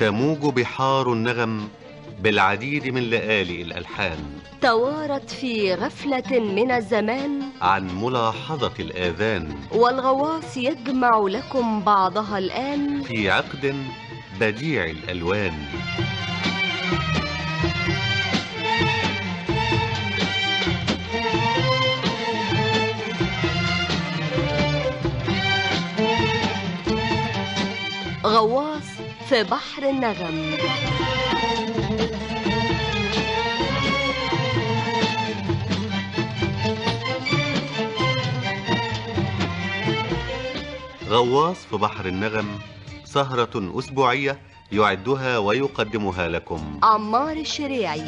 تموج بحار النغم بالعديد من لآلئ الألحان توارت في غفلة من الزمان عن ملاحظة الآذان والغواص يجمع لكم بعضها الآن في عقد بديع الألوان غواص في بحر النغم غواص في بحر النغم سهرة أسبوعية يعدها ويقدمها لكم عمار الشريعي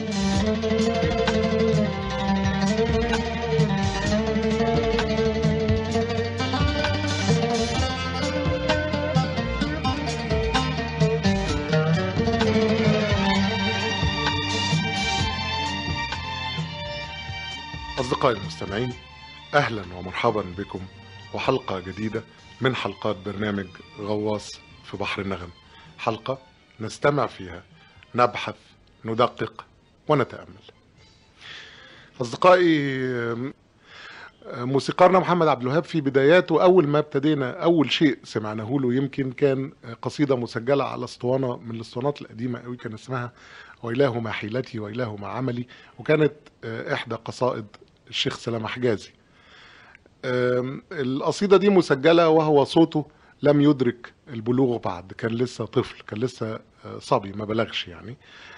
أصدقائي المستمعين أهلا ومرحبا بكم وحلقة جديدة من حلقات برنامج غواص في بحر النغم حلقة نستمع فيها نبحث ندقق ونتأمل أصدقائي موسيقارنا محمد عبد الوهاب في بداياته أول ما ابتدينا أول شيء سمعناه له يمكن كان قصيدة مسجلة على اسطوانة من الاسطوانات القديمة قوي كان اسمها وإله ما حيلتي وإله ما عملي وكانت إحدى قصائد الشيخ سلام حجازي القصيدة دي مسجلة وهو صوته لم يدرك البلوغ بعد كان لسه طفل كان لسه صبي ما بلغش يعني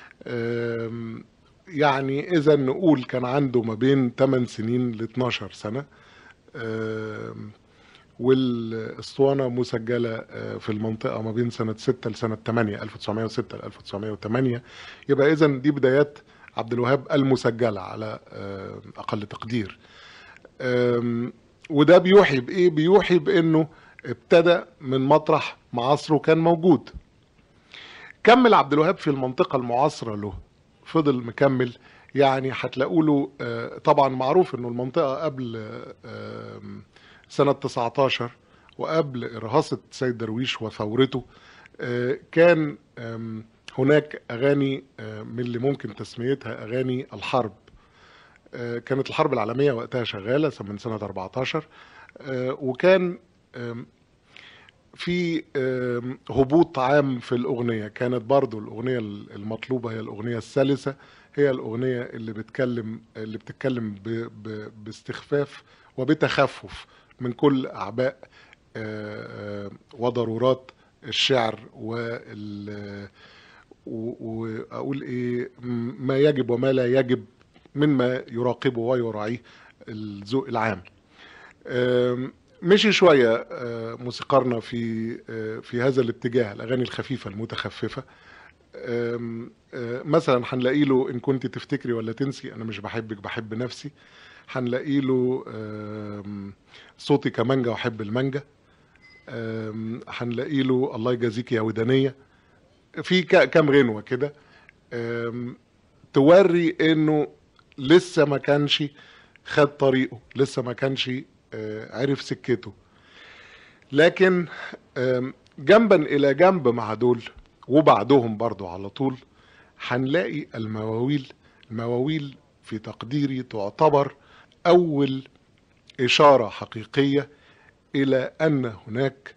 يعني إذا نقول كان عنده ما بين 8 سنين ل 12 سنة والاسطوانة مسجلة في المنطقة ما بين سنة 6 لسنة 8 1906 ل 1908 يبقى إذا دي بدايات عبد الوهاب المسجلة على أقل تقدير وده بيوحي بإيه؟ بيوحي بإنه ابتدى من مطرح معاصره كان موجود كمل عبد الوهاب في المنطقة المعاصرة له فضل مكمل يعني هتلاقوا له طبعا معروف انه المنطقة قبل سنة 19 وقبل إرهاصة سيد درويش وثورته كان هناك أغاني من اللي ممكن تسميتها أغاني الحرب كانت الحرب العالمية وقتها شغالة من سنة 14 وكان في هبوط عام في الأغنية كانت برضو الأغنية المطلوبة هي الأغنية السلسة هي الأغنية اللي بتكلم اللي بتتكلم ب ب باستخفاف وبتخفف من كل أعباء وضرورات الشعر وال واقول ايه ما يجب وما لا يجب مما يراقبه ويراعيه الذوق العام مشي شوية موسيقارنا في في هذا الاتجاه الأغاني الخفيفة المتخففة مثلا هنلاقي له إن كنت تفتكري ولا تنسي أنا مش بحبك بحب نفسي هنلاقي له صوتي كمانجا وأحب المانجا هنلاقي له الله يجازيك يا ودانية في كام غنوة كده توري إنه لسه ما كانش خد طريقه لسه ما كانش عرف سكته لكن جنبا الى جنب مع دول وبعدهم برضو على طول هنلاقي المواويل المواويل في تقديري تعتبر اول اشاره حقيقيه الى ان هناك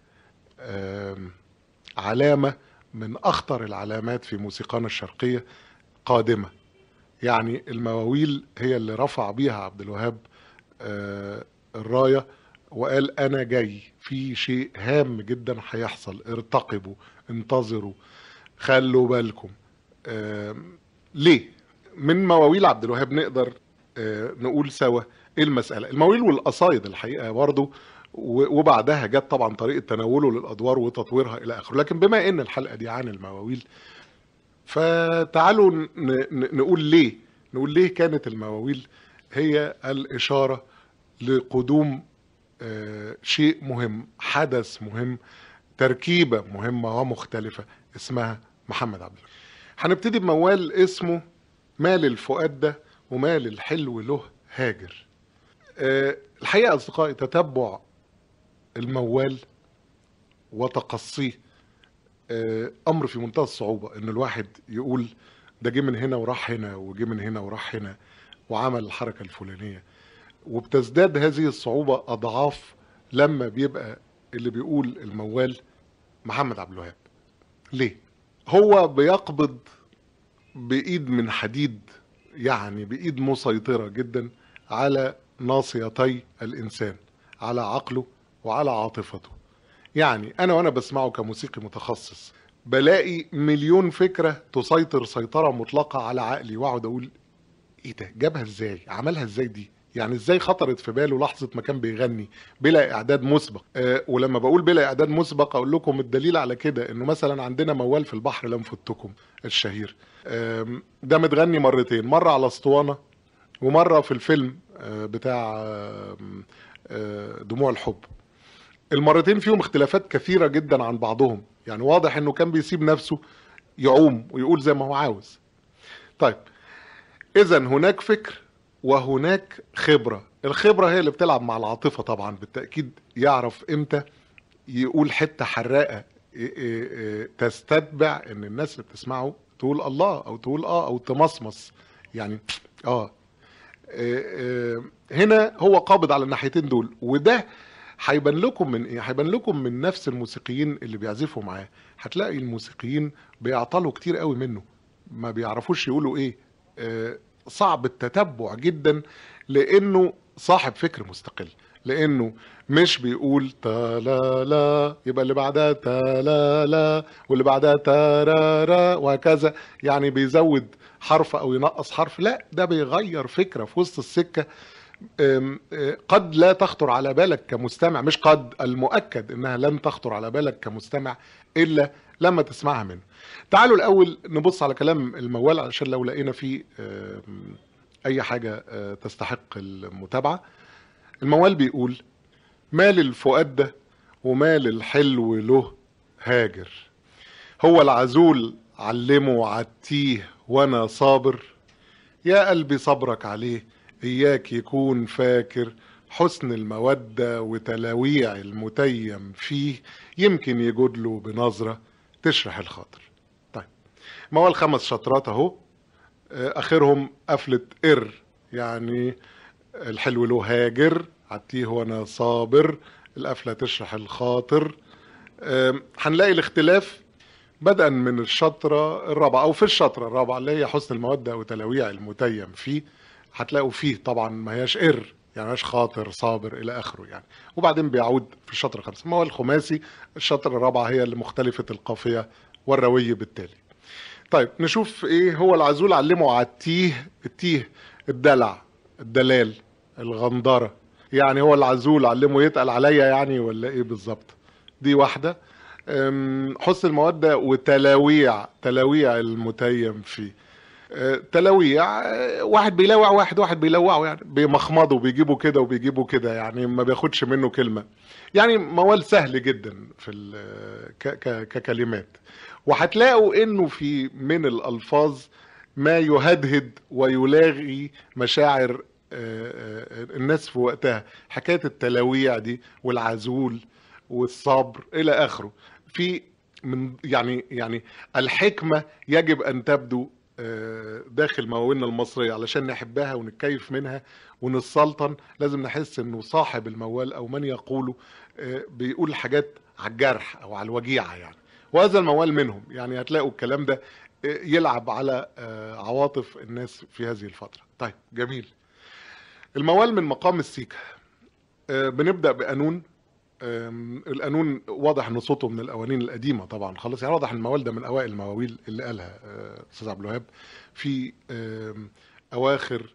علامه من اخطر العلامات في موسيقانا الشرقيه قادمه يعني المواويل هي اللي رفع بيها عبد الوهاب الرايه وقال انا جاي في شيء هام جدا هيحصل ارتقبوا انتظروا خلوا بالكم ليه من مواويل عبد الوهاب نقدر نقول سوا ايه المساله المواويل والقصايد الحقيقه برضه وبعدها جت طبعا طريقه تناوله للادوار وتطويرها الى اخره لكن بما ان الحلقه دي عن المواويل فتعالوا نقول ليه نقول ليه كانت المواويل هي الاشاره لقدوم شيء مهم حدث مهم تركيبه مهمه ومختلفه اسمها محمد عبد الوهاب هنبتدي بموال اسمه مال الفؤاد ده ومال الحلو له هاجر الحقيقه اصدقائي تتبع الموال وتقصيه آه، امر في منتهى الصعوبه ان الواحد يقول ده جه من هنا وراح هنا وجه من هنا وراح هنا وعمل الحركه الفلانيه وبتزداد هذه الصعوبه اضعاف لما بيبقى اللي بيقول الموال محمد عبد الوهاب ليه هو بيقبض بايد من حديد يعني بايد مسيطره جدا على ناصيتي الانسان على عقله وعلى عاطفته يعني انا وانا بسمعه كموسيقي متخصص بلاقي مليون فكره تسيطر سيطره مطلقه على عقلي واقعد اقول ايه ده جابها ازاي عملها ازاي دي يعني ازاي خطرت في باله لحظه ما كان بيغني بلا اعداد مسبق أه ولما بقول بلا اعداد مسبق اقول لكم الدليل على كده انه مثلا عندنا موال في البحر لم فتكم الشهير آم، ده متغني مرتين مره على اسطوانه ومره في الفيلم آه، بتاع آم، آه، دموع الحب المرتين فيهم اختلافات كثيره جدا عن بعضهم يعني واضح انه كان بيسيب نفسه يعوم ويقول زي ما هو عاوز طيب اذا هناك فكر وهناك خبره الخبره هي اللي بتلعب مع العاطفه طبعا بالتاكيد يعرف امتى يقول حته حراقه إيه إيه إيه تستتبع ان الناس اللي بتسمعه تقول الله او تقول اه او تمصمص يعني اه إيه إيه هنا هو قابض على الناحيتين دول وده هيبان لكم من ايه هيبان لكم من نفس الموسيقيين اللي بيعزفوا معاه هتلاقي الموسيقيين بيعطلوا كتير قوي منه ما بيعرفوش يقولوا ايه آه، صعب التتبع جدا لانه صاحب فكر مستقل لانه مش بيقول تا لا لا يبقى اللي بعدها تا لا لا واللي بعدها تا را را وهكذا يعني بيزود حرف او ينقص حرف لا ده بيغير فكره في وسط السكه أم، أه، قد لا تخطر على بالك كمستمع مش قد المؤكد انها لن تخطر على بالك كمستمع الا لما تسمعها منه تعالوا الاول نبص على كلام الموال علشان لو لقينا فيه أم، اي حاجه أه، تستحق المتابعه الموال بيقول مال الفؤاد ده ومال الحلو له هاجر هو العزول علمه عتيه وانا صابر يا قلبي صبرك عليه إياك يكون فاكر حسن المودة وتلاويع المتيم فيه يمكن يجود له بنظرة تشرح الخاطر طيب ما هو الخمس شطرات اهو آه، اخرهم قفلة ار يعني الحلو له هاجر عتيه وانا صابر القفلة تشرح الخاطر آم، هنلاقي الاختلاف بدءا من الشطرة الرابعة أو في الشطرة الرابعة اللي هي حسن المودة وتلاويع المتيم فيه هتلاقوا فيه طبعا ما هياش إر يعني ماهيش خاطر صابر إلى آخره يعني وبعدين بيعود في الشطرة الخامسة ما هو الخماسي الشطرة الرابعة هي اللي مختلفة القافية والروية بالتالي طيب نشوف إيه هو العزول علمه على التيه التيه الدلع الدلال الغندرة يعني هو العزول علمه يتقل عليا يعني ولا إيه بالظبط دي واحدة أم، حسن المودة وتلاويع تلاويع المتيم فيه أه، تلاويع أه، واحد بيلاوع واحد واحد بيلوعه يعني بيمخمضوا بيجيبوا كده وبيجيبوا كده يعني ما بياخدش منه كلمة يعني موال سهل جدا في ال- ك- ك- ككلمات وهتلاقوا انه في من الالفاظ ما يهدهد ويلاغي مشاعر آه، آه، الناس في وقتها حكاية التلاويع دي والعزول والصبر الى اخره في من يعني يعني الحكمه يجب ان تبدو آه، داخل مواويلنا المصريه علشان نحبها ونتكيف منها ونسلطن لازم نحس انه صاحب الموال او من يقوله آه، بيقول حاجات على الجرح او على الوجيعه يعني وهذا الموال منهم يعني هتلاقوا الكلام ده آه، يلعب على آه، عواطف الناس في هذه الفتره طيب جميل الموال من مقام السيكا آه، بنبدا بقانون آم، القانون واضح ان صوته من الاوانين القديمه طبعا خلاص يعني واضح ان الموال ده من اوائل المواويل اللي قالها آه، استاذ عبد الوهاب في آم، اواخر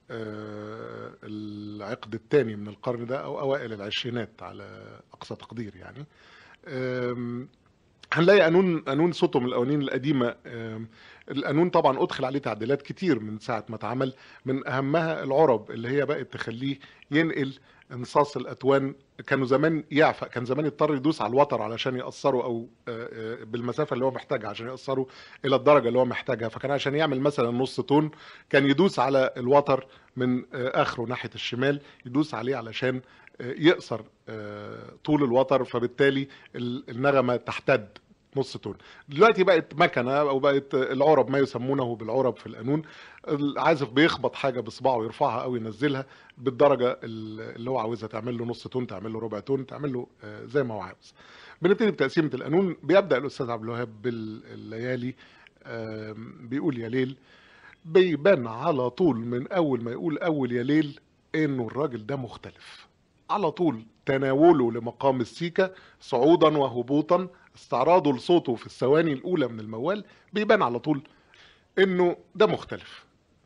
آه، العقد الثاني من القرن ده او اوائل العشرينات على اقصى تقدير يعني آم، هنلاقي قانون قانون صوته من القوانين القديمه آم، القانون طبعا ادخل عليه تعديلات كتير من ساعه ما اتعمل من اهمها العرب اللي هي بقت تخليه ينقل انصاص الاتوان كانوا زمان يعفى كان زمان يضطر يدوس على الوتر علشان يقصروا او آه، آه، بالمسافه اللي هو محتاجها عشان يقصروا الى الدرجه اللي هو محتاجها فكان عشان يعمل مثلا نص تون كان يدوس على الوتر من آه، اخره ناحيه الشمال يدوس عليه علشان آه، يقصر آه، طول الوتر فبالتالي ال- النغمه تحتد نص تون دلوقتي بقت مكنه او بقت العرب ما يسمونه بالعرب في القانون العازف بيخبط حاجه بصباعه يرفعها او ينزلها بالدرجه اللي هو عاوزها تعمل له نص تون تعمل له ربع تون تعمل له آه، زي ما هو عاوز بنبتدي بتقسيمه القانون بيبدا الاستاذ عبد الوهاب بالليالي آم، بيقول يا ليل بيبان على طول من اول ما يقول اول يا ليل انه الراجل ده مختلف على طول تناوله لمقام السيكا صعودا وهبوطا استعراضه لصوته في الثواني الاولى من الموال بيبان على طول انه ده مختلف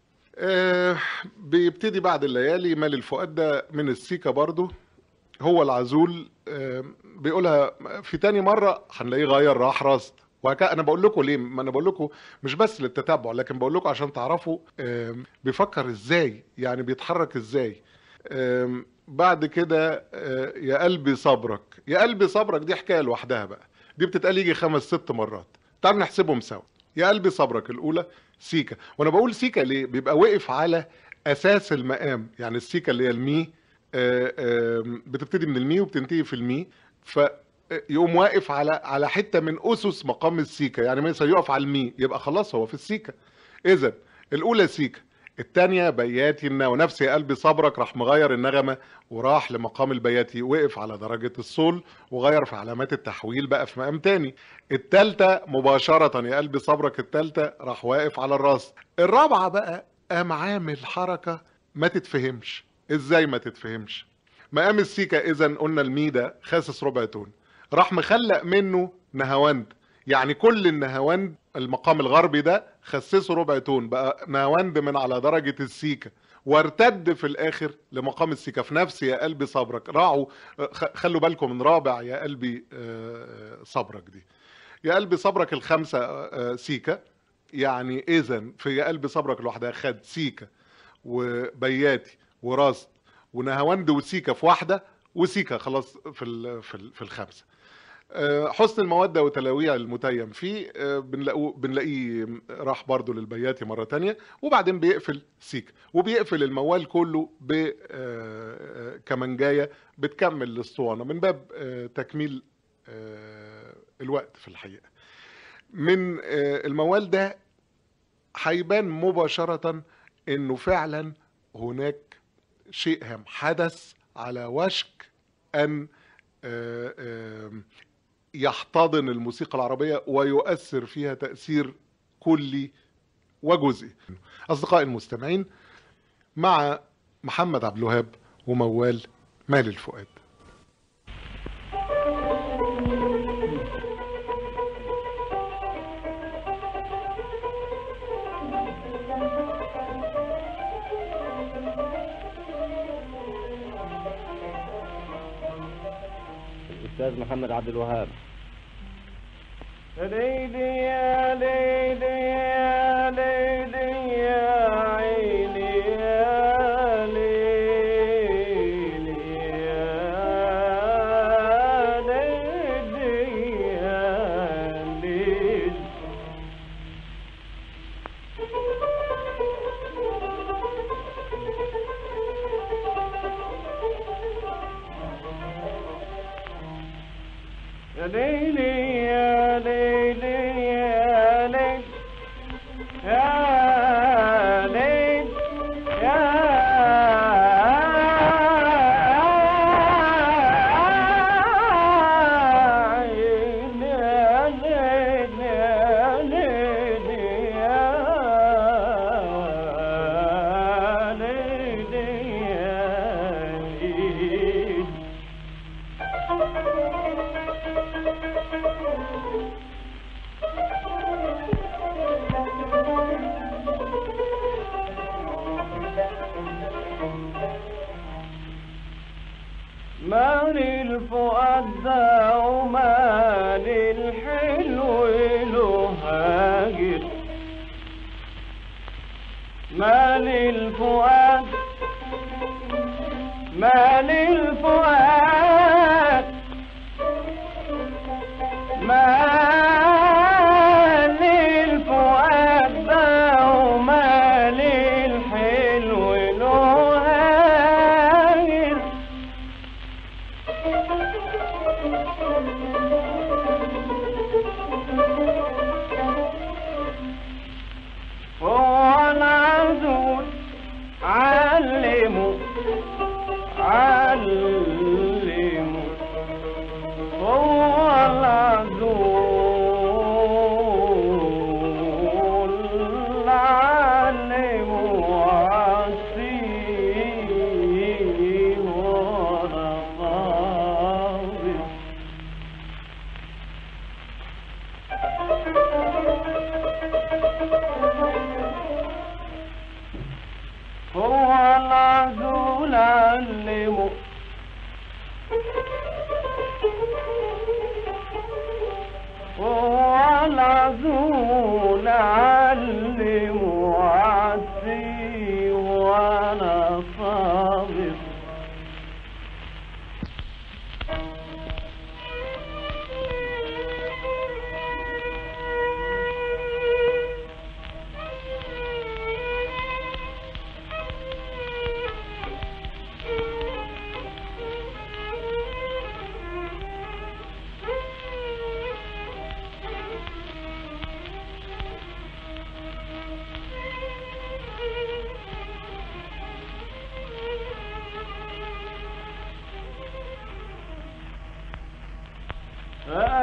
آه بيبتدي بعد الليالي مال الفؤاد ده من السيكا برضو هو العزول آه بيقولها في تاني مرة هنلاقيه غير راح راست وهكذا انا بقول لكم ليه ما انا بقول لكم مش بس للتتبع لكن بقول لكم عشان تعرفوا آم، بيفكر ازاي يعني بيتحرك ازاي آم، بعد كده آه، يا قلبي صبرك يا قلبي صبرك دي حكايه لوحدها بقى دي بتتقال يجي خمس ست مرات تعال نحسبهم سوا يا قلبي صبرك الاولى سيكا وانا بقول سيكا ليه بيبقى واقف على اساس المقام يعني السيكا اللي هي المي آه، آم، بتبتدي من المي وبتنتهي في المي ف يقوم واقف على على حته من اسس مقام السيكا يعني مثلا يقف على المي يبقى خلاص هو في السيكا اذا الاولى سيكا الثانيه بياتي النوى نفس يا قلبي صبرك راح مغير النغمه وراح لمقام البياتي وقف على درجه الصول وغير في علامات التحويل بقى في مقام تاني الثالثه مباشره يا قلبي صبرك الثالثه راح واقف على الراس الرابعه بقى قام عامل حركه ما تتفهمش ازاي ما تتفهمش مقام السيكا اذا قلنا المي ده خاسس ربع تون راح مخلق منه نهاوند يعني كل النهاوند المقام الغربي ده خسسه ربع تون بقى نهاوند من على درجة السيكا وارتد في الاخر لمقام السيكا في نفس يا قلبي صبرك راعوا خ- خلوا بالكم من رابع يا قلبي آه، صبرك دي يا قلبي صبرك الخمسة آه، سيكا يعني اذا في يا قلبي صبرك لوحدها خد سيكا وبياتي وراست ونهاوند وسيكا في واحدة وسيكا خلاص في ال- في ال- في الخمسة آه، حسن المودة وتلاويع المتيم فيه آه، بنلاقوه بنلاقيه راح برضو للبياتي مرة تانية وبعدين بيقفل سيك وبيقفل الموال كله ب آه، كمانجاية بتكمل الاسطوانة من باب آه، تكميل آه، الوقت في الحقيقة من آه، الموال ده هيبان مباشرة انه فعلا هناك شيء هام حدث على وشك ان آه، آه، يحتضن الموسيقى العربية ويؤثر فيها تأثير كلي وجزئي أصدقائي المستمعين مع محمد عبد الوهاب وموال مال الفؤاد الأستاذ محمد عبد الوهاب ليلي يا ليلي يا ليلي يا عيني يا ليلي يا ليلي يا ليلي يا ليلي يا ليلي يا ليل يا ليل يا عين يا ليل يا ليل يا ليل يا ليل مال الفؤاد ذا ومال الحلو له هاجر مال الفؤاد مال الفؤاد مال الفؤاد ذا ومال الحلو له هاجر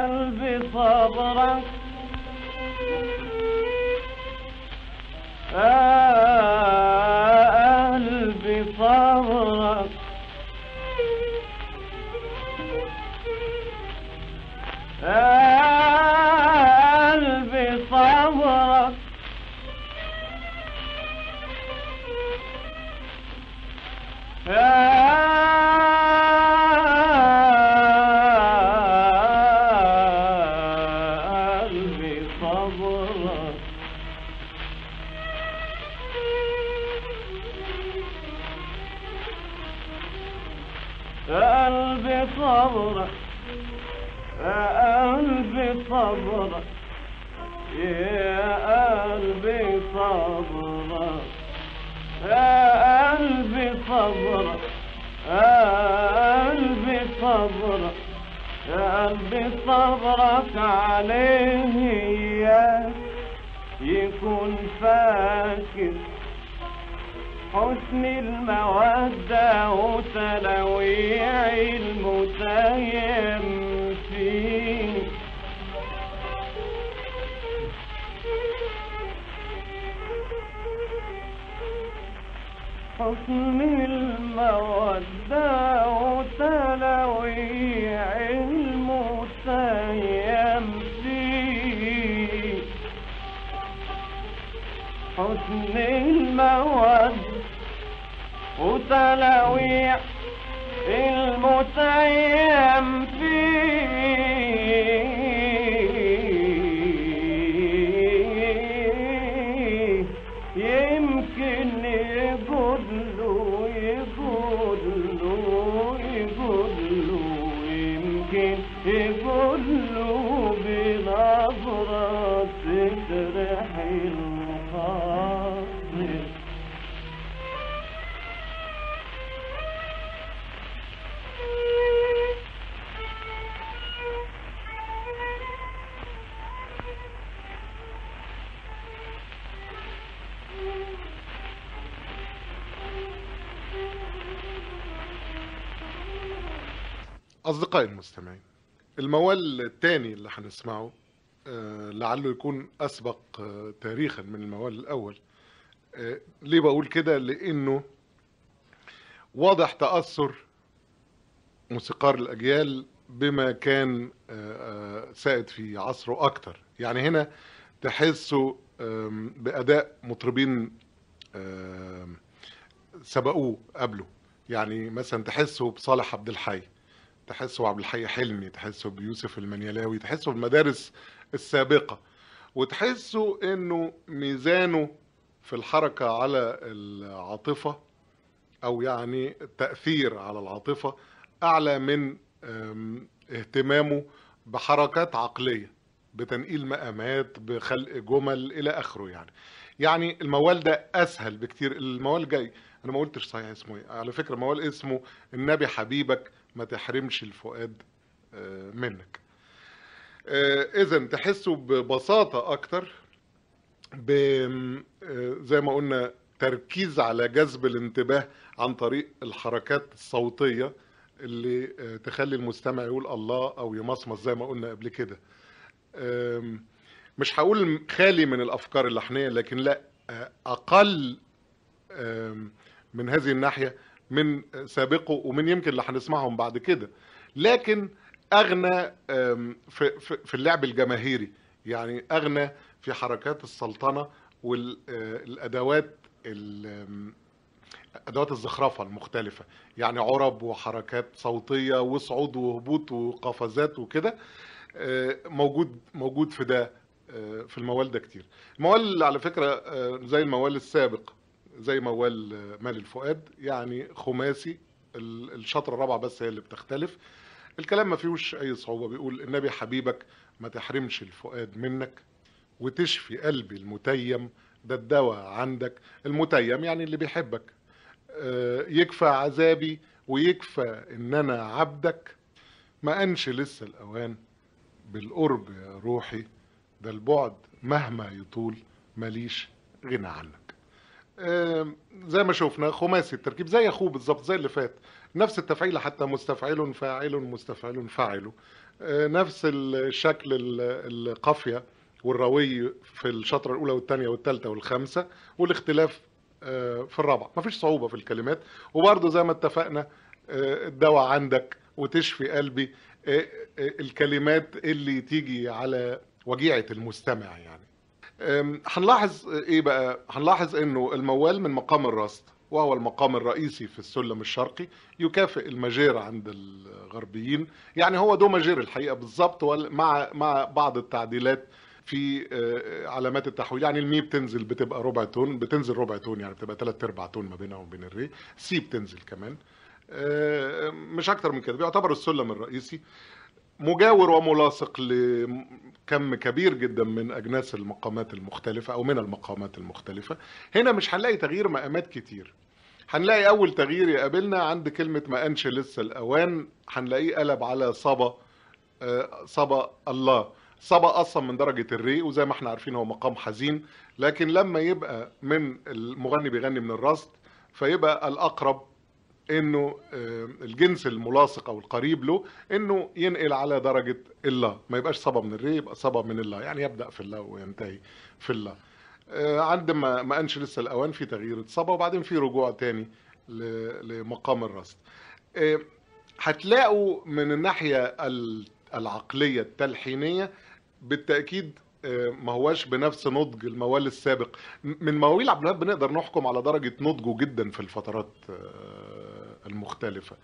قلبي صبرك يا قلبي صبرك يا قلبي صبرك يا قلبي صبرك يا قلبي صبرك يا قلبي صبرك يا قلبي صبرك يا قلبي صبرك يا قلبي صبرك يا قلبي صبرك عليه إياك يكون فاكر حسن المودة وتلويع المتيم فيه حسن المودة وتلويع المتيم فيه حسن المودة وتلويع المتيم فيه يمكن يقول له يقول له يقول له يمكن يقول له بنظرة تجرح الخاطر أصدقائي المستمعين الموال الثاني اللي هنسمعه آه، لعله يكون أسبق آه، تاريخا من الموال الأول آه، ليه بقول كده لأنه واضح تأثر موسيقار الأجيال بما كان آه، آه، سائد في عصره أكتر يعني هنا تحسوا آم، بأداء مطربين آم، سبقوه قبله يعني مثلا تحسوا بصالح عبد الحي تحسوا بعبد الحي حلمي تحسوا بيوسف المنيلاوي تحسوا بالمدارس السابقة وتحسوا انه ميزانه في الحركة على العاطفة او يعني التأثير على العاطفة اعلى من أم، اهتمامه بحركات عقلية بتنقيل مقامات بخلق جمل الى اخره يعني يعني الموال ده اسهل بكتير الموال جاي انا ما قلتش صحيح اسمه ايه على فكرة موال اسمه النبي حبيبك ما تحرمش الفؤاد آه، منك اذا تحسوا ببساطة اكتر ب آه، زي ما قلنا تركيز على جذب الانتباه عن طريق الحركات الصوتية اللي آه، تخلي المستمع يقول الله او يمصمص زي ما قلنا قبل كده آم، مش هقول خالي من الافكار اللحنية لكن لا آه، اقل آم، من هذه الناحية من سابقه ومن يمكن اللي هنسمعهم بعد كده لكن اغنى آم، في في- في اللعب الجماهيري يعني اغنى في حركات السلطنه والادوات ادوات الزخرفه المختلفه يعني عرب وحركات صوتيه وصعود وهبوط وقفزات وكده آه، موجود موجود في ده آه، في الموال ده كتير الموال على فكره آه، زي الموال السابق زي موال آه، مال الفؤاد يعني خماسي ال- الشطره الرابعه بس هي اللي بتختلف الكلام ما فيهوش اي صعوبه بيقول النبي حبيبك ما تحرمش الفؤاد منك وتشفي قلبي المتيم ده الدواء عندك المتيم يعني اللي بيحبك آه، يكفى عذابي ويكفى ان انا عبدك ما انش لسه الاوان بالقرب يا روحي ده البعد مهما يطول ماليش غنى عنك آم، زي ما شفنا خماسي التركيب زي اخوه بالظبط زي اللي فات نفس التفعيل حتى مستفعل فاعل مستفعل فاعل آه، نفس الشكل ال- القافية والروي في الشطرة الأولى والثانية والثالثة والخامسة والاختلاف آه، في الرابعة مفيش صعوبة في الكلمات وبرضه زي ما اتفقنا آه، الدواء عندك وتشفي قلبي آه، آه، الكلمات اللي تيجي على وجيعة المستمع يعني أم، هنلاحظ ايه بقى هنلاحظ انه الموال من مقام الرصد وهو المقام الرئيسي في السلم الشرقي يكافئ الماجير عند الغربيين يعني هو دو ماجير الحقيقه بالظبط وال- مع مع بعض التعديلات في آه، علامات التحويل يعني المي بتنزل بتبقى ربع تون بتنزل ربع تون يعني بتبقى ثلاث ارباع تون ما بينها وبين الري سي بتنزل كمان آه، مش اكتر من كده بيعتبر السلم الرئيسي مجاور وملاصق لكم كبير جدا من اجناس المقامات المختلفه او من المقامات المختلفه هنا مش هنلاقي تغيير مقامات كتير هنلاقي اول تغيير يقابلنا عند كلمه ما قانش لسه الاوان هنلاقيه قلب على صبا آه، صبا الله صبا اصلا من درجه الري وزي ما احنا عارفين هو مقام حزين لكن لما يبقى من المغني بيغني من الرصد فيبقى الاقرب انه آه، الجنس الملاصق او القريب له انه ينقل على درجه الله ما يبقاش صبا من الري يبقى صبا من الله يعني يبدا في الله وينتهي في الله آه، عند ما ما قانش لسه الاوان في تغيير صبا وبعدين في رجوع تاني ل- لمقام الرصد آه، هتلاقوا من الناحيه ال- العقليه التلحينيه بالتاكيد آه، ما هواش بنفس نضج الموال السابق م- من مواويل عبد الوهاب بنقدر نحكم على درجه نضجه جدا في الفترات آه، المختلفه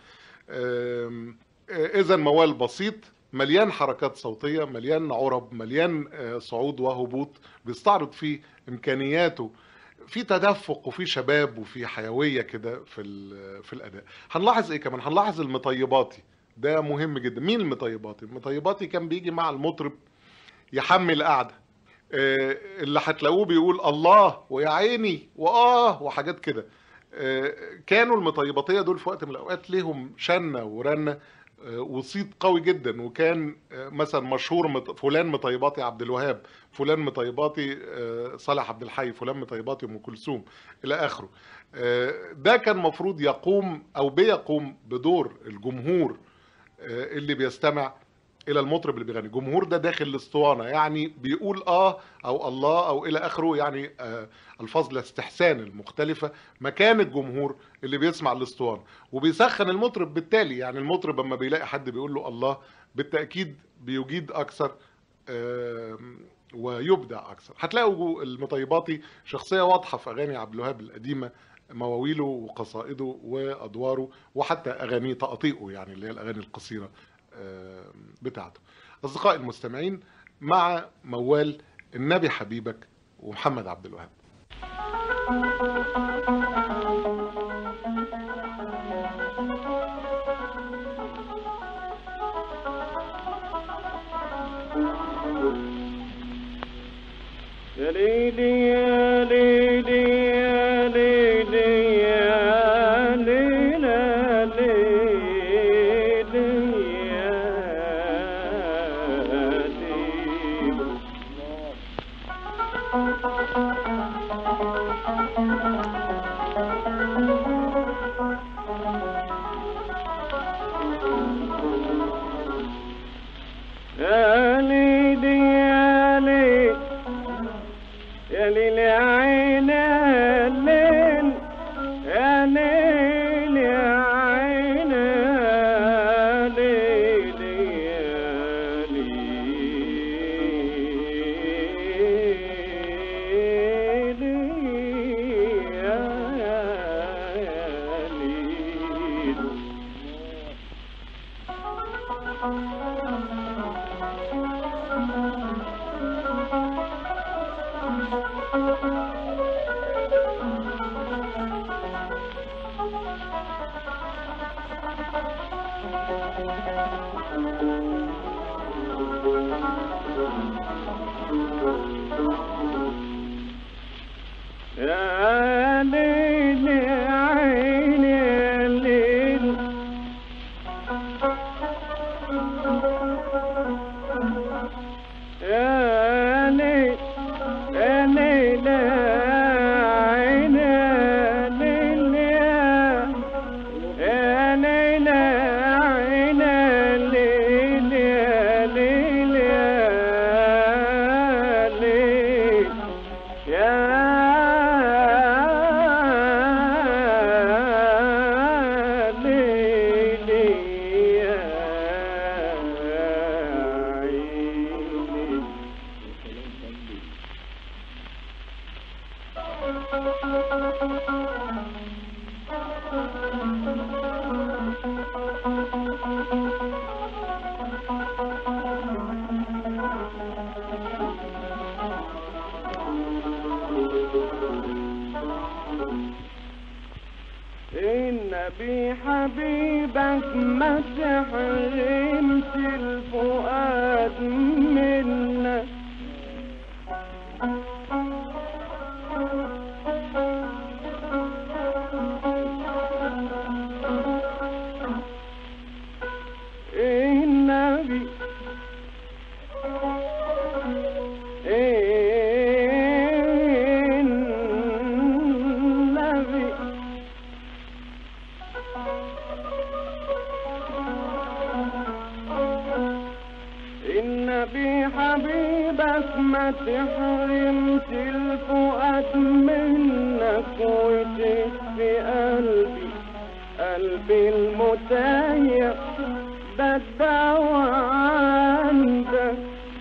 اذا موال بسيط مليان حركات صوتيه مليان عرب مليان آه، صعود وهبوط بيستعرض فيه امكانياته في تدفق وفي شباب وفي حيويه كده في ال- في الاداء هنلاحظ ايه كمان هنلاحظ المطيباتي ده مهم جدا مين المطيباتي المطيباتي كان بيجي مع المطرب يحمل قعده آه، اللي هتلاقوه بيقول الله ويا عيني واه وحاجات كده آه، كانوا المطيباتيه دول في وقت من الاوقات ليهم شنه ورنه آه، وصيت قوي جدا وكان آه، مثلا مشهور مط- فلان مطيباتي عبد الوهاب فلان مطيباتي آه، صالح عبد الحي فلان مطيباتي ام كلثوم الى اخره آه، ده كان مفروض يقوم او بيقوم بدور الجمهور آه، اللي بيستمع الى المطرب اللي بيغني الجمهور ده داخل الاسطوانه يعني بيقول اه او الله او الى اخره يعني آه الفاظ الاستحسان المختلفه مكان الجمهور اللي بيسمع الاسطوانه وبيسخن المطرب بالتالي يعني المطرب لما بيلاقي حد بيقول له الله بالتاكيد بيجيد اكثر آم، ويبدع اكثر هتلاقوا المطيباتي شخصيه واضحه في اغاني عبد الوهاب القديمه مواويله وقصائده وادواره وحتى اغانيه تقاطيعه يعني اللي هي الاغاني القصيره آم، بتاعته اصدقائي المستمعين مع موال النبي حبيبك ومحمد عبد الوهاب يا ليلي يا ليلي يا ليلي يا ليلى ليلي يا ليلي يا ليلي يا ليلي يا ليل يا عين يا ليل يا ليل يا عين يا ليل يا ليل يا ليل يا ليل يا عين يا ليل يا ليل يا ليل يا عين يا ليل يا يا ليل يا عين يا ليل يا بحبيبك ما تحرمش الفؤاد منك النبي النبي النبي حبيبك ما تحرمش الفؤاد منك وتشفي قلبي قلبي المتيم ده الدواء عندك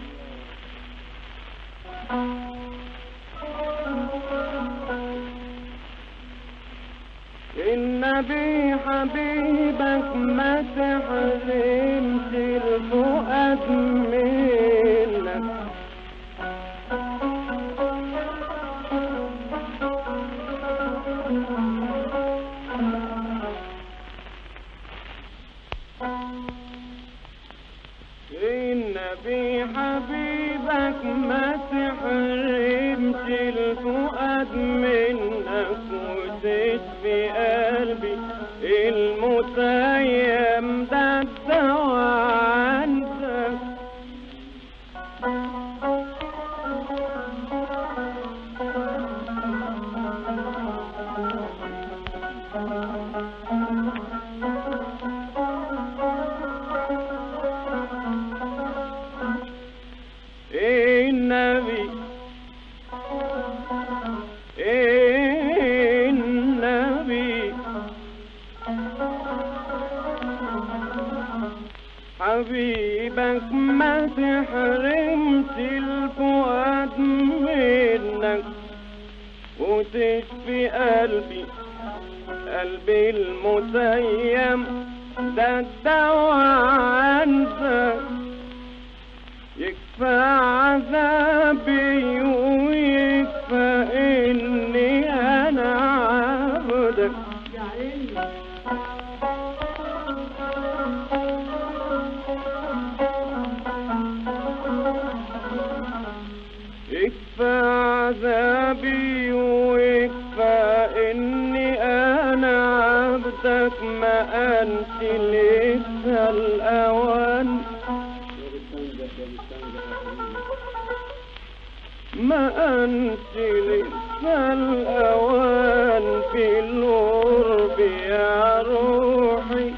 النبي حبيبك ما تحرمش الفؤاد منك النبي حبيبك ما تحرمش الفؤاد منك وتشفي قلبي المتيم ده الدواء عندك النبي النبي حبيبك ما تحرمش الفؤاد منك وتشفي قلبي قلبي المتيم ده الدواء عندك يكفى عذابي ويكفى اني انا عبدك يكفى عذابي ويكفى اني انا عبدك ما انت لسه الاوان ما أنت لسه الأوان في القرب يا روحي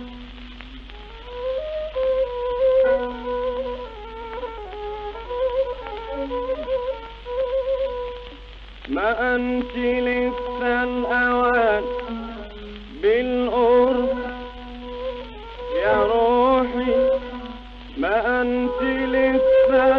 ما أنت لسه الأوان بالقرب يا روحي ما أنت لسه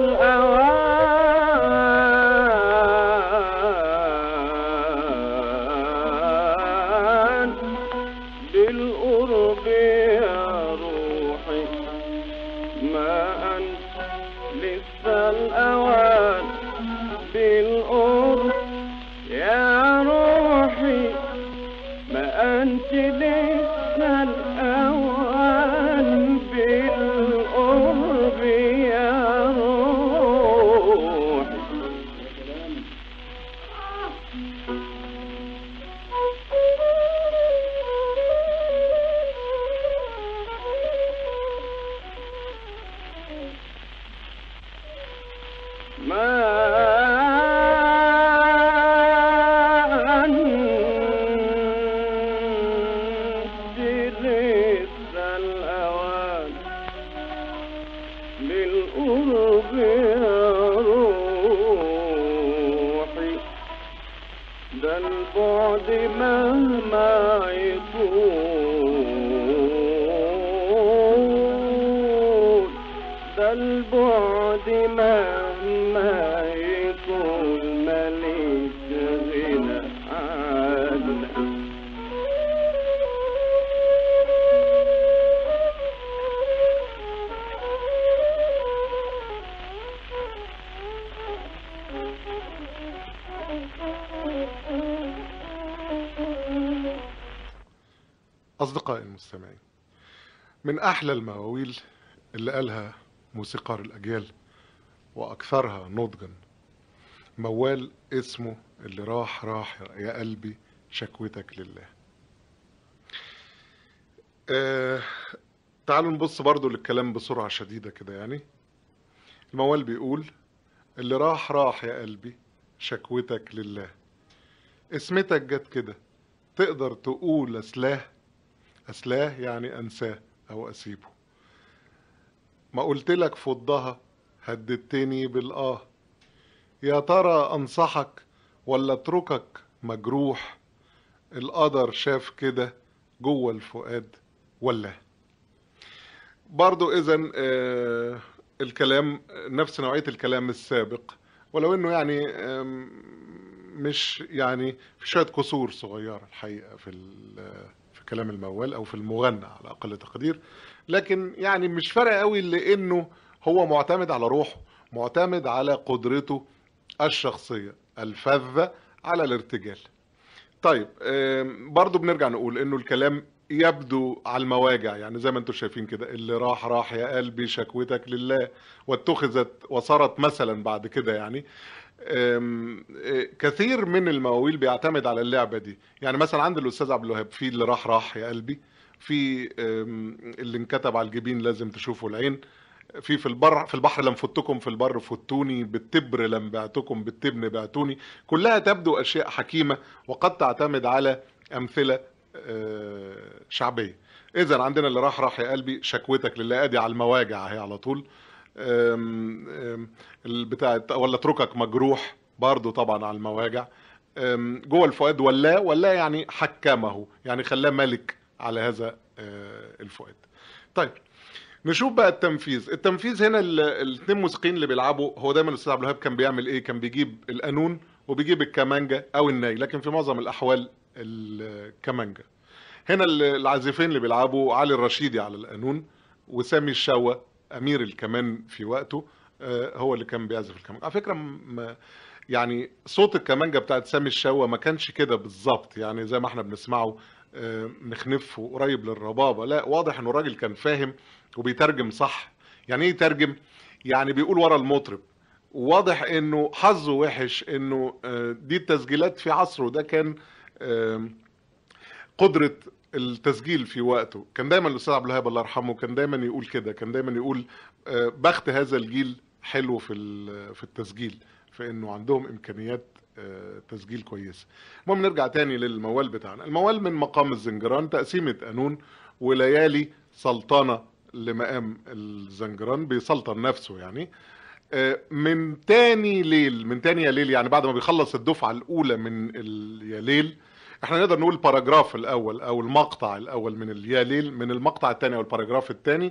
الأوان بالقرب يا روحي ما أنت لسه الأوان بالقرب يا روحي ما أنت لسه الأوان بالقرب يا روحي ما أنت لسه الأوان بالقرب يا روحي ده البعد مهما يكون ده البعد مهما يكون مليك غنى عنك أصدقائي المستمعين من أحلى المواويل اللي قالها موسيقار الأجيال وأكثرها نضجا موال اسمه اللي راح راح يا قلبي شكوتك لله آه تعالوا نبص برضو للكلام بسرعة شديدة كده يعني الموال بيقول اللي راح راح يا قلبي شكوتك لله اسمتك جت كده تقدر تقول أسلاه أسلاه يعني أنساه أو أسيبه ما قلت لك فضها هددتني بالآه يا ترى أنصحك ولا اتركك مجروح القدر شاف كده جوه الفؤاد ولا برضو إذا آه الكلام نفس نوعية الكلام السابق ولو انه يعني آم، مش يعني في شوية قصور صغيرة الحقيقة في ال- في كلام الموال او في المغنى على اقل تقدير لكن يعني مش فارق قوي لانه هو معتمد على روحه معتمد على قدرته الشخصية الفذة على الارتجال طيب آم، برضو بنرجع نقول انه الكلام يبدو على المواجع يعني زي ما انتم شايفين كده اللي راح راح يا قلبي شكوتك لله واتخذت وصارت مثلا بعد كده يعني آم، آه، كثير من المواويل بيعتمد على اللعبة دي يعني مثلا عند الأستاذ عبد الوهاب في اللي راح راح يا قلبي في آم، اللي انكتب على الجبين لازم تشوفوا العين في في البر في البحر لم فتكم في البر فتوني بالتبر لم بعتكم بالتبن بعتوني كلها تبدو أشياء حكيمة وقد تعتمد على أمثلة آه، شعبية إذا عندنا اللي راح راح يا قلبي شكوتك لله أدي على المواجع هي على طول آم، آم، البتاع ولا اتركك مجروح برضو طبعا على المواجع آم، جوه الفؤاد ولا ولا يعني حكمه يعني خلاه ملك على هذا آه، الفؤاد طيب نشوف بقى التنفيذ التنفيذ هنا ال- الاثنين موسيقيين اللي بيلعبوا هو دايما الاستاذ عبد الوهاب كان بيعمل ايه كان بيجيب القانون وبيجيب الكمانجا او الناي لكن في معظم الاحوال الكمانجا هنا ال- العازفين اللي بيلعبوا علي الرشيدي على القانون وسامي الشوا امير الكمان في وقته آه، هو اللي كان بيعزف الكمانجا على فكره م- يعني صوت الكمانجا بتاعت سامي الشوا ما كانش كده بالظبط يعني زي ما احنا بنسمعه آه، مخنف وقريب للربابه لا واضح انه الراجل كان فاهم وبيترجم صح يعني ايه يترجم يعني بيقول ورا المطرب واضح انه حظه وحش انه آه، دي التسجيلات في عصره ده كان آم، قدرة التسجيل في وقته كان دايما الاستاذ عبد الوهاب الله يرحمه كان دايما يقول كده كان دايما يقول آه، بخت هذا الجيل حلو في ال- في التسجيل في انه عندهم امكانيات آه، تسجيل كويسه المهم نرجع تاني للموال بتاعنا الموال من مقام الزنجران تقسيمه قانون وليالي سلطنه لمقام الزنجران بيسلطن نفسه يعني آه، من تاني ليل من تاني يا ليل يعني بعد ما بيخلص الدفعه الاولى من ال- يا ليل احنا نقدر نقول الباراجراف الاول او المقطع الاول من اليا ليل من المقطع الثاني او الباراجراف الثاني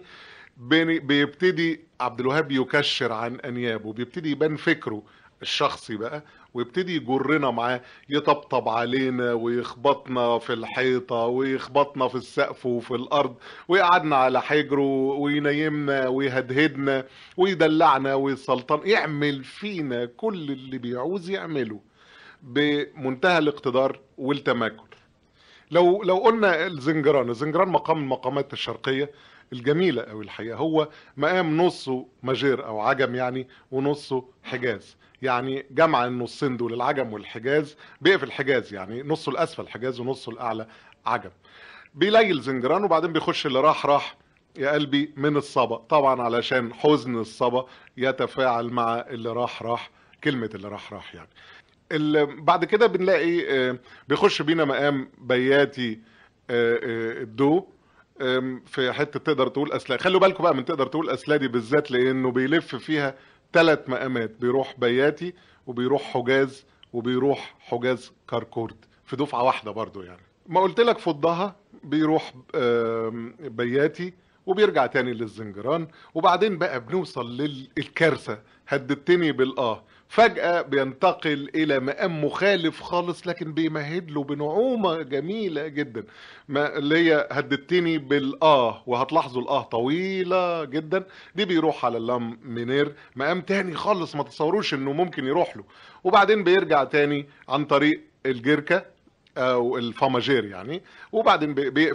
بيبتدي عبد الوهاب يكشر عن انيابه بيبتدي يبان فكره الشخصي بقى ويبتدي يجرنا معاه يطبطب علينا ويخبطنا في الحيطة ويخبطنا في السقف وفي الأرض ويقعدنا على حجره وينيمنا ويهدهدنا ويدلعنا ويسلطن يعمل فينا كل اللي بيعوز يعمله بمنتهى الاقتدار والتمكن لو لو قلنا الزنجران الزنجران مقام من المقامات الشرقية الجميلة أوي الحقيقة هو مقام نصه ماجير أو عجم يعني ونصه حجاز يعني جمع النصين دول العجم والحجاز بيقف الحجاز يعني نصه الأسفل حجاز ونصه الأعلى عجم بيليل زنجران وبعدين بيخش اللي راح راح يا قلبي من الصبا طبعا علشان حزن الصبا يتفاعل مع اللي راح راح كلمة اللي راح راح يعني ال- بعد كده بنلاقي آه، بيخش بينا مقام بياتي آه، آه، الدو آم، في حته تقدر تقول اسلا خلوا بالكم بقى من تقدر تقول اسلا دي بالذات لانه بيلف فيها ثلاث مقامات بيروح بياتي وبيروح حجاز وبيروح حجاز كركورد في دفعه واحده برضو يعني ما قلت لك فضها بيروح آم، بياتي وبيرجع تاني للزنجران وبعدين بقى بنوصل للكارثه هددتني بالاه فجأة بينتقل إلى مقام مخالف خالص لكن بيمهد له بنعومة جميلة جدا ما اللي هي هددتني بالآه وهتلاحظوا الآه طويلة جدا دي بيروح على اللام مينير مقام تاني خالص ما تصوروش إنه ممكن يروح له وبعدين بيرجع تاني عن طريق الجركة أو الفاماجير يعني وبعدين بي- بيقفل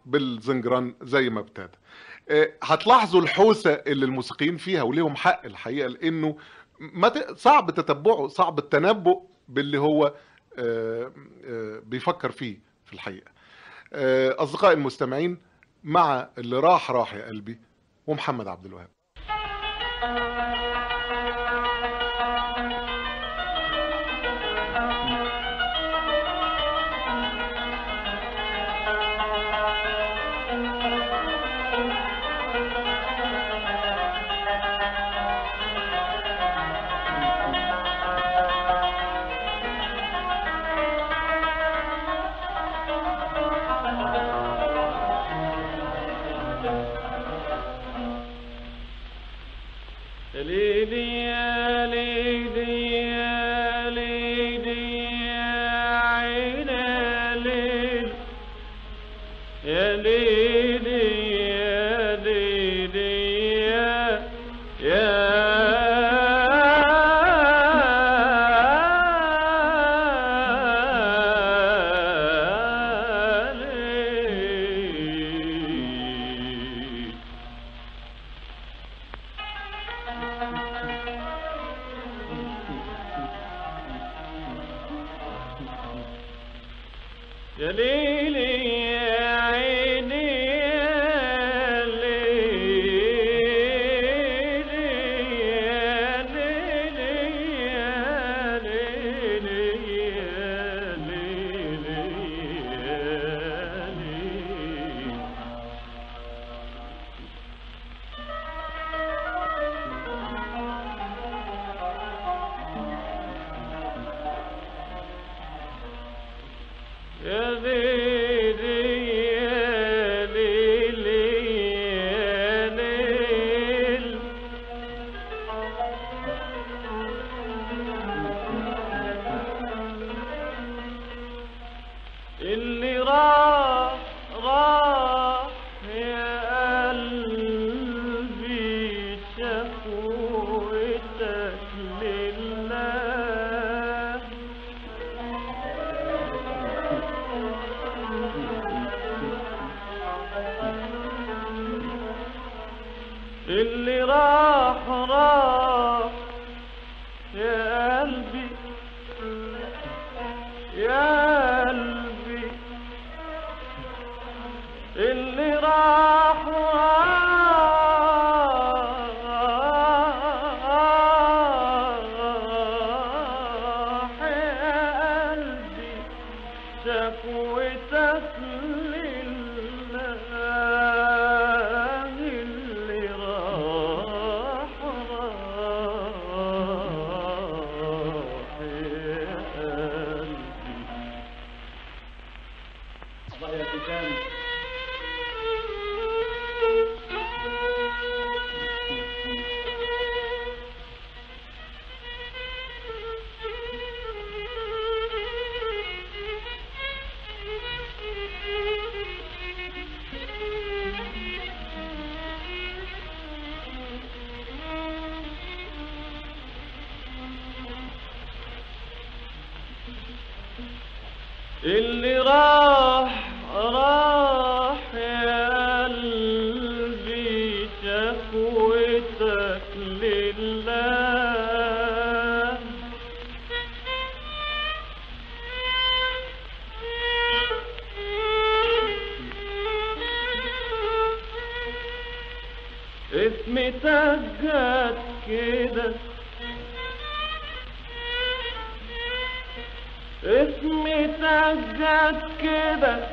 بالزنجران زي ما ابتدى آه، هتلاحظوا الحوسه اللي الموسيقيين فيها وليهم حق الحقيقه لانه ما ت- صعب تتبعه صعب التنبؤ باللي هو آه، آه، بيفكر فيه في الحقيقه آه، اصدقائي المستمعين مع اللي راح راح يا قلبي ومحمد عبد الوهاب يا ليلي يا ليلي يا ليلي يا عين يا ليل يا ليلي يا ليلي يا يا ليل يا ليلي يا عيني يا ليلي يا ليلي يا ليلي يا ليلي يا ليلي يا ليلي يا ليلي يا ليل اللي راح راح يا قلبي شكوتك لله اللي راح راح يا قلبي يا قلبي اللي راح راح يا قلبي شكوتك لله اللي راح راح يا قلبي الله يا كتاب اللي راح راح يا قلبي شكوتك لله اسمي تجت كده اسمي تجت كده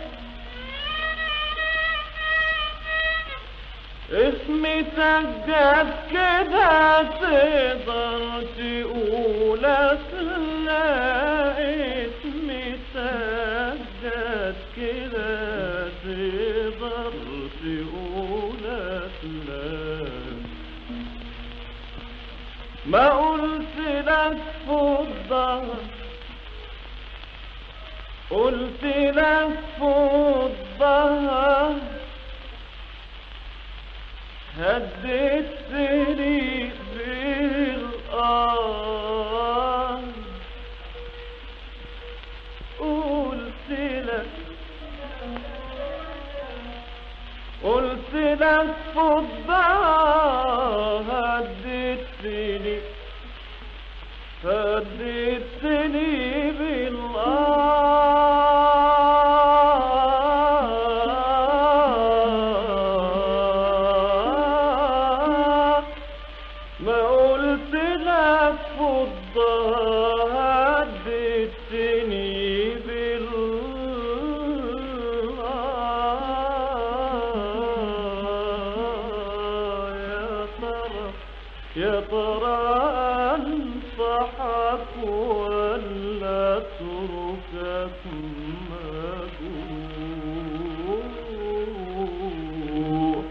اسمي تجت كده تقدر تقول لا اسمي تجت كده تقدر تقول لا ما قلت لك فضة قلت لك فضة هديت سري بالأرض قلت لك هددتني بالآه ما قلت لك فضة هددتني بالآه يا ترى يا ترى انصحك ولا اتركك مجروح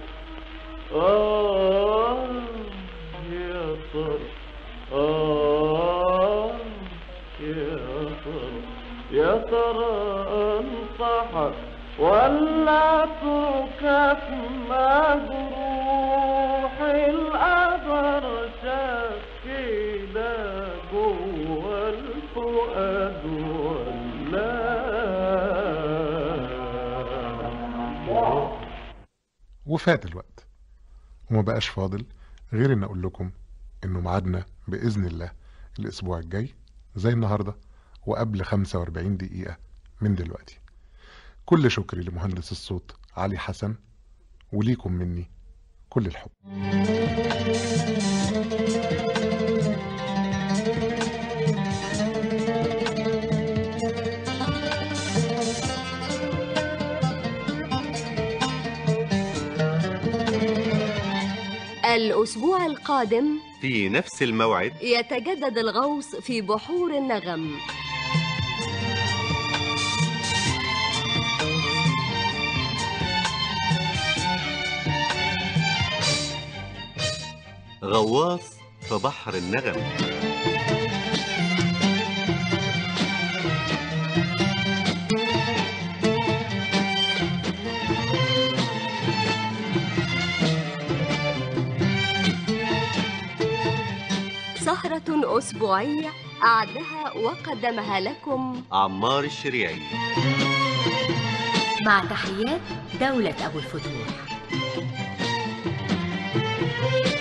آه يا ترى آه يا ترى يا ترى انصحك ولا اتركك مجروح القدر شكلها جوه الفؤاد ولا وفات الوقت وما بقاش فاضل غير ان اقول لكم انه ميعادنا باذن الله الاسبوع الجاي زي النهارده وقبل 45 دقيقه من دلوقتي كل شكري لمهندس الصوت علي حسن وليكم مني كل الحب الأسبوع القادم في نفس الموعد يتجدد الغوص في بحور النغم غواص في بحر النغم سهرة أسبوعية أعدها وقدمها لكم عمار الشريعي مع تحيات دولة أبو الفتوح